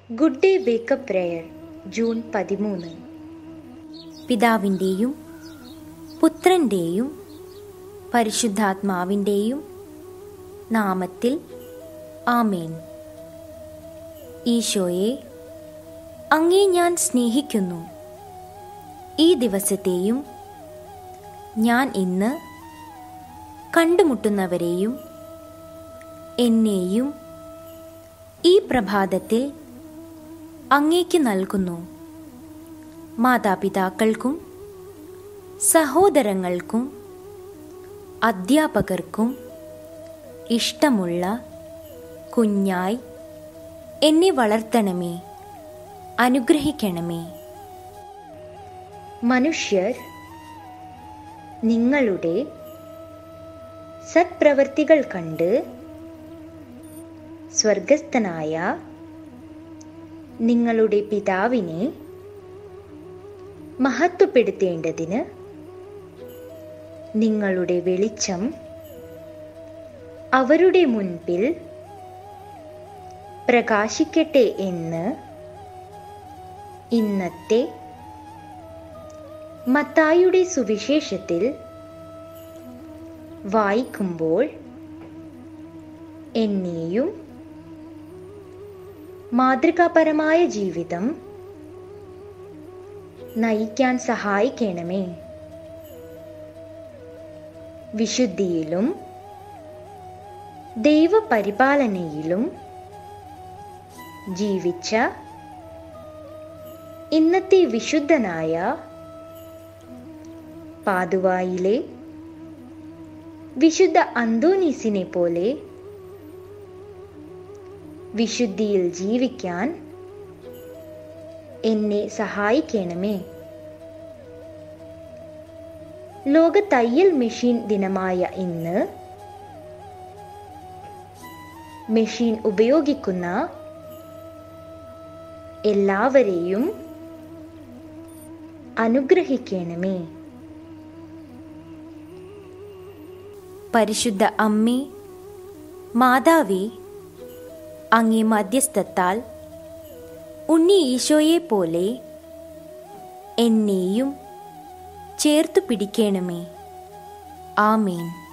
good day wake up prayer June പതിമൂന്ന് പിതാവിൻ്റെയും പുത്രൻ്റെയും പരിശുദ്ധാത്മാവിൻ്റെയും നാമത്തിൽ ആമേൻ ഈശോയെ അങ്ങേ ഞാൻ സ്നേഹിക്കുന്നു ഈ ദിവസത്തെയും ഞാൻ ഇന്ന് കണ്ടുമുട്ടുന്നവരെയും എന്നെയും ഈ പ്രഭാതത്തിൽ അങ്ങേക്ക് നൽകുന്നു മാതാപിതാക്കൾക്കും സഹോദരങ്ങൾക്കും അധ്യാപകർക്കും ഇഷ്ടമുള്ള കുഞ്ഞായി എന്നെ വളർത്തണമേ അനുഗ്രഹിക്കണമേ മനുഷ്യർ നിങ്ങളുടെ സത്പ്രവർത്തികൾ കണ്ട് സ്വർഗസ്ഥനായ നിങ്ങളുടെ പിതാവിനെ മഹത്വപ്പെടുത്തേണ്ടതിന് നിങ്ങളുടെ വെളിച്ചം അവരുടെ മുൻപിൽ പ്രകാശിക്കട്ടെ എന്ന് ഇന്നത്തെ മത്തായുടെ സുവിശേഷത്തിൽ വായിക്കുമ്പോൾ എന്നെയും മാതൃകാപരമായ ജീവിതം നയിക്കാൻ സഹായിക്കണമേ വിശുദ്ധിയിലും ദൈവപരിപാലനയിലും ജീവിച്ച ഇന്നത്തെ വിശുദ്ധനായ പാതുവായിലെ വിശുദ്ധ അന്തോനീസിനെ പോലെ വിശുദ്ധിയിൽ ജീവിക്കാൻ എന്നെ സഹായിക്കണമേ ലോക തയ്യൽ മെഷീൻ ദിനമായ ഇന്ന് മെഷീൻ ഉപയോഗിക്കുന്ന എല്ലാവരെയും അനുഗ്രഹിക്കണമേ പരിശുദ്ധ അമ്മേ മാതാവേ അങ്ങേ മധ്യസ്ഥത്താൽ ഉണ്ണി ഈശോയെ പോലെ എന്നെയും ചേർത്തു പിടിക്കണമേ ആമേൻ